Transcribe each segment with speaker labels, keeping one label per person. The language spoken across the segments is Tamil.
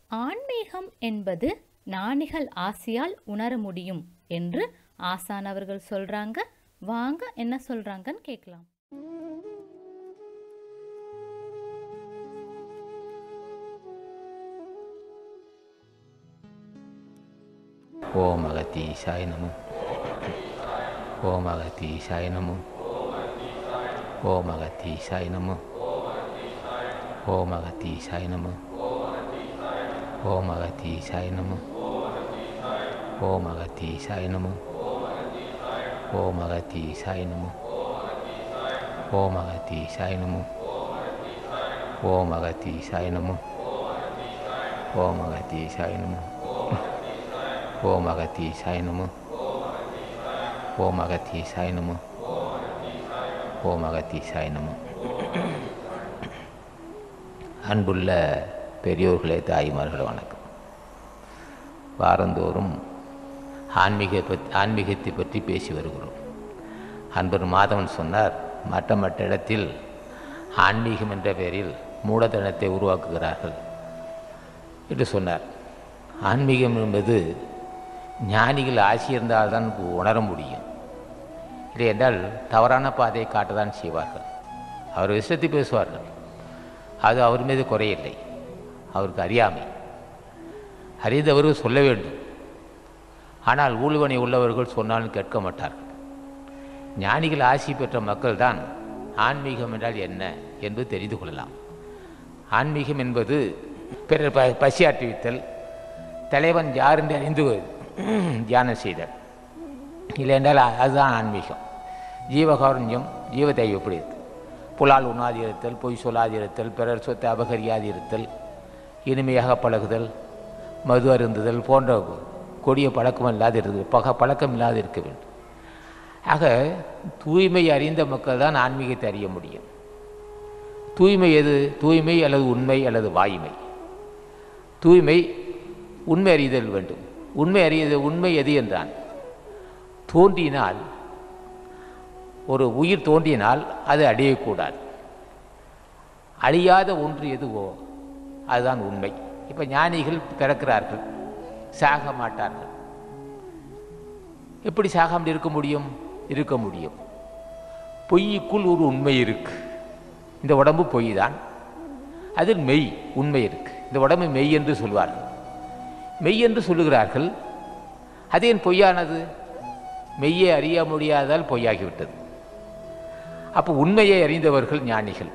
Speaker 1: ஆன்மீகம் என்பது ஞானிகள் ஆசியால் உணர முடியும் என்று ஆசான் அவர்கள் சொல்றாங்க வாங்க என்ன சொல்றாங்கன்னு கேட்கலாம்
Speaker 2: ஓம் அகத்தீசாய நமோ ஓம் அகத்தீசாய நமோ ஓம் அகத்தீசாய நமோ ஓம் அகத்தீசாய நமோ ஓம் அகத்தீசாய நமோ ஓம் அகத்தீசாய நமோ ஓம் அகத்தீசாய நமோ ஓம் அகத்தீசாய நமோ ஓம் அகத்தீசாய நமோ ஓம் அகத்தீசாய நமோ ஓம் அகத்தீசாய நமோ ஓம் அகத்தீசாய நமோ ஓம் அகத்தீசாய நமோ அன்புள்ள பெரியோர்களே தாய்மார்களே வணக்கம் வாரந்தோறும் ஆன்மீக பத் ஆன்மீகத்தை பற்றி பேசி வருகிறோம் அன்பர் மாதவன் சொன்னார் மற்ற மற்ற இடத்தில் ஆன்மீகம் என்ற பெயரில் மூடத்தனத்தை உருவாக்குகிறார்கள் என்று சொன்னார் ஆன்மீகம் என்பது ஞானிகள் ஆசி இருந்தால்தான் உணர முடியும் இல்லை என்றால் தவறான பாதையை காட்டத்தான் செய்வார்கள் அவர் விஷயத்தை பேசுவார்கள் அது அவர் மீது குறையில்லை அவருக்கு அறியாமை அறிந்தவர்கள் சொல்ல வேண்டும் ஆனால் ஊழ்வனை உள்ளவர்கள் சொன்னாலும் கேட்க மாட்டார்கள் ஞானிகள் ஆசி பெற்ற மக்கள் தான் ஆன்மீகம் என்றால் என்ன என்று தெரிந்து கொள்ளலாம் ஆன்மீகம் என்பது பிறர் ப பசியாற்றுவித்தல் தலைவன் யார் என்று அறிந்து தியானம் செய்தல் இல்லை என்றால் அதுதான் ஆன்மீகம் ஜீவகாருண்யம் ஜீவத்தை எப்படி புலால் உண்ணாதிருத்தல் பொய் சொல்லாதிருத்தல் பிறர் சொத்தை அபகரியாதிருத்தல் இனிமையாக பழகுதல் மது அருந்துதல் போன்ற கொடிய பழக்கம் இல்லாது இருக்குது பக பழக்கம் இல்லாது இருக்க வேண்டும் ஆக தூய்மை அறிந்த மக்கள் தான் ஆன்மீகத்தை அறிய முடியும் தூய்மை எது தூய்மை அல்லது உண்மை அல்லது வாய்மை தூய்மை உண்மை அறிதல் வேண்டும் உண்மை அறியது உண்மை எது என்றான் தோன்றினால் ஒரு உயிர் தோன்றினால் அது அழியக்கூடாது அழியாத ஒன்று எதுவோ அதுதான் உண்மை இப்போ ஞானிகள் பிறக்கிறார்கள் சாக மாட்டார்கள் எப்படி சாகாமல் இருக்க முடியும் இருக்க முடியும் பொய்யுக்குள் ஒரு உண்மை இருக்கு இந்த உடம்பு பொய் தான் அதில் மெய் உண்மை இருக்கு இந்த உடம்பு மெய் என்று சொல்வார்கள் மெய் என்று சொல்லுகிறார்கள் அது ஏன் பொய்யானது மெய்யை அறிய முடியாதால் பொய்யாகிவிட்டது அப்போ உண்மையை அறிந்தவர்கள் ஞானிகள்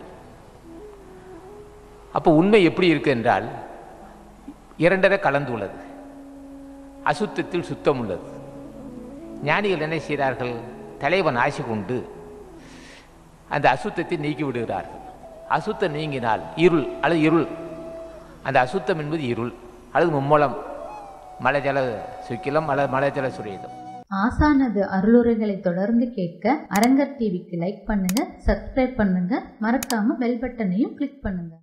Speaker 2: அப்போ உண்மை எப்படி இருக்கு என்றால் இரண்டரை கலந்துள்ளது அசுத்தத்தில் சுத்தம் உள்ளது ஞானிகள் என்ன செய்கிறார்கள் தலைவன் ஆசி கொண்டு அந்த அசுத்தத்தை நீக்கி விடுகிறார்கள் அசுத்தம் நீங்கினால் இருள் அல்லது இருள் அந்த அசுத்தம் என்பது இருள் அல்லது மும்மலம் மலைஜல சுக்கிலம் அல்லது மலைஜல சுரேதம்
Speaker 1: ஆசானது அருளுரைகளை தொடர்ந்து கேட்க அரங்கர் டிவிக்கு லைக் பண்ணுங்க சப்ஸ்கிரைப் பண்ணுங்க மறக்காம பெல் பட்டனையும் கிளிக் பண்ணுங்க